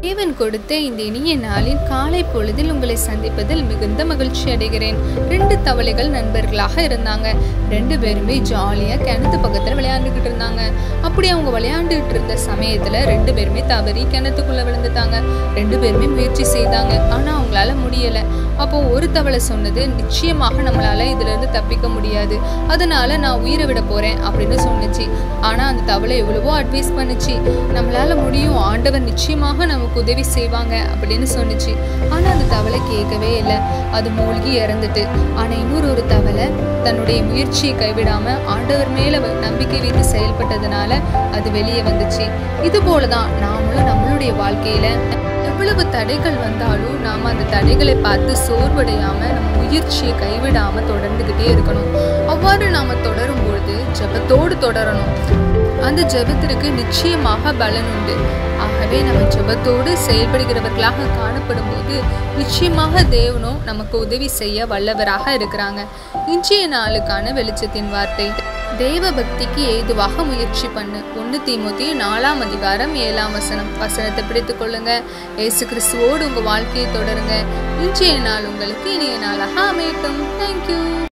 தேவன் கொடுத்த இந்த இனிய நாளின் காலை பொழுதில் உங்களை சந்திப்பதில் மிகுந்த மகிழ்ச்சி அடைகிறேன் ரெண்டு தவளைகள் நண்பர்களாக இருந்தாங்க ரெண்டு பேருமே ஜாலியாக கிணத்து பக்கத்தில் விளையாண்டுக்கிட்டு இருந்தாங்க அப்படி அவங்க விளையாண்டுக்கிட்டு இருந்த சமயத்தில் ரெண்டு பேருமே தவறி கிணத்துக்குள்ளே விழுந்துட்டாங்க ரெண்டு பேருமே முயற்சி செய்தாங்க ஆனால் அவங்களால முடியலை அப்போ ஒரு தவளை சொன்னது நிச்சயமாக நம்மளால இதிலிருந்து தப்பிக்க முடியாது அதனால நான் உயிரை விட போறேன் அப்படின்னு சொன்னுச்சு ஆனா அந்த தவளை எவ்வளவோ அட்வைஸ் பண்ணுச்சு நம்மளால முடியும் ஆண்டவர் நிச்சயமாக நமக்கு உதவி செய்வாங்க அப்படின்னு சொன்னுச்சு ஆனா அந்த தவளை கேட்கவே இல்லை அது மூழ்கி இறந்துட்டு ஆனா இன்னொரு ஒரு தவளை தன்னுடைய முயற்சியை கைவிடாம ஆண்டவர் மேல வ- நம்பிக்கை வைத்து செயல்பட்டதுனால அது வெளியே வந்துச்சு இது போலதான் நாமளும் நம்மளுடைய வாழ்க்கையில எவ்வளவு தடைகள் வந்தாலும் நாம் அந்த தடைகளை பார்த்து சோர்வடையாம நம்ம முயற்சியை கைவிடாம தொடர்ந்துக்கிட்டே இருக்கணும் அவ்வாறு நாம தொடரும் பொழுது ஜெபத்தோடு தொடரணும் அந்த ஜெபத்திற்கு நிச்சயமாக பலன் உண்டு ஆகவே நம்ம ஜெபத்தோடு செயல்படுகிறவர்களாக காணப்படும் போது நிச்சயமாக தேவனும் நமக்கு உதவி செய்ய வல்லவராக இருக்கிறாங்க இன்றைய நாளுக்கான வெளிச்சத்தின் வார்த்தை தேவ பக்திக்கு ஏதுவாக முயற்சி பண்ணு ஒன்று தீமோத்தி நாலாம் அதிகாரம் ஏழாம் வசனம் வசனத்தை பிடித்துக் கொள்ளுங்க ஏசு கிறிஸ்துவோடு உங்க வாழ்க்கையை தொடருங்க இன்றைய நாள் உங்களுக்கு இனிய நாளாக அமையட்டும் தேங்க்யூ